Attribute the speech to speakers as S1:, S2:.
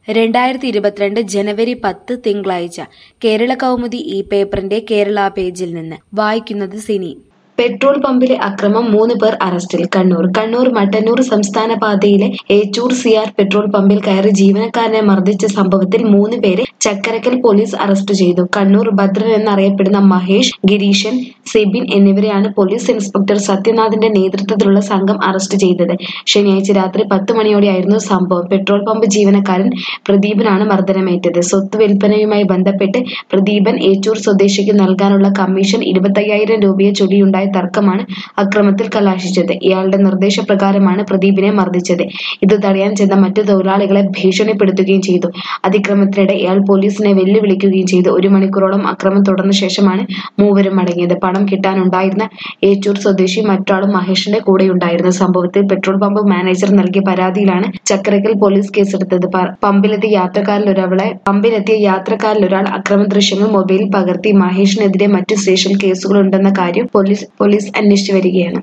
S1: രണ്ടായിരത്തി ഇരുപത്തിരണ്ട് ജനുവരി പത്ത് തിങ്കളാഴ്ച കേരള കൗമുദി ഈ പേപ്പറിന്റെ കേരള പേജിൽ നിന്ന് വായിക്കുന്നത് സിനി പെട്രോൾ പമ്പിലെ അക്രമം മൂന്ന് പേർ അറസ്റ്റിൽ കണ്ണൂർ കണ്ണൂർ മട്ടന്നൂർ സംസ്ഥാന പാതയിലെ ഏച്ചൂർ സിആർ പെട്രോൾ പമ്പിൽ കയറി ജീവനക്കാരനെ മർദ്ദിച്ച സംഭവത്തിൽ മൂന്ന് പേരെ ചക്കരക്കൽ പോലീസ് അറസ്റ്റ് ചെയ്തു കണ്ണൂർ ഭദ്രൻ എന്നറിയപ്പെടുന്ന മഹേഷ് ഗിരീശൻ സെബിൻ എന്നിവരെയാണ് പോലീസ് ഇൻസ്പെക്ടർ സത്യനാഥിന്റെ നേതൃത്വത്തിലുള്ള സംഘം അറസ്റ്റ് ചെയ്തത് ശനിയാഴ്ച രാത്രി പത്ത് മണിയോടെയായിരുന്നു സംഭവം പെട്രോൾ പമ്പ് ജീവനക്കാരൻ പ്രദീപനാണ് മർദ്ദനമേറ്റത് സ്വത്ത് വിൽപ്പനയുമായി ബന്ധപ്പെട്ട് പ്രദീപൻ ഏച്ചൂർ സ്വദേശിക്ക് നൽകാനുള്ള കമ്മീഷൻ ഇരുപത്തയ്യായിരം രൂപയെ ചൊല്ലിയുണ്ടായ തർക്കമാണ് അക്രമത്തിൽ കലാശിച്ചത് ഇയാളുടെ നിർദ്ദേശപ്രകാരമാണ് പ്രദീപിനെ മർദ്ദിച്ചത് ഇത് തടയാൻ ചെന്ന മറ്റു തൊഴിലാളികളെ ഭീഷണിപ്പെടുത്തുകയും ചെയ്തു അതിക്രമത്തിനിടെ ഇയാൾ പോലീസിനെ വെല്ലുവിളിക്കുകയും ചെയ്തു ഒരു മണിക്കൂറോളം അക്രമം തുടർന്ന ശേഷമാണ് മൂവരും മടങ്ങിയത് പണം കിട്ടാനുണ്ടായിരുന്ന ഏച്ചൂർ സ്വദേശി മറ്റാളും മഹേഷിന്റെ കൂടെയുണ്ടായിരുന്നു സംഭവത്തിൽ പെട്രോൾ പമ്പ് മാനേജർ നൽകിയ പരാതിയിലാണ് ചക്കരക്കൽ പോലീസ് കേസെടുത്തത് പ- പമ്പിലെത്തിയ യാത്രക്കാരിലൊരാളെ പമ്പിലെത്തിയ യാത്രക്കാരിലൊരാൾ അക്രമ ദൃശ്യങ്ങൾ മൊബൈലിൽ പകർത്തി മഹേഷിനെതിരെ മറ്റു സ്റ്റേഷൻ കേസുകളുണ്ടെന്ന കാര്യം പോലീസ് പോലീസ് അന്വേഷിച്ചു വരികയാണ്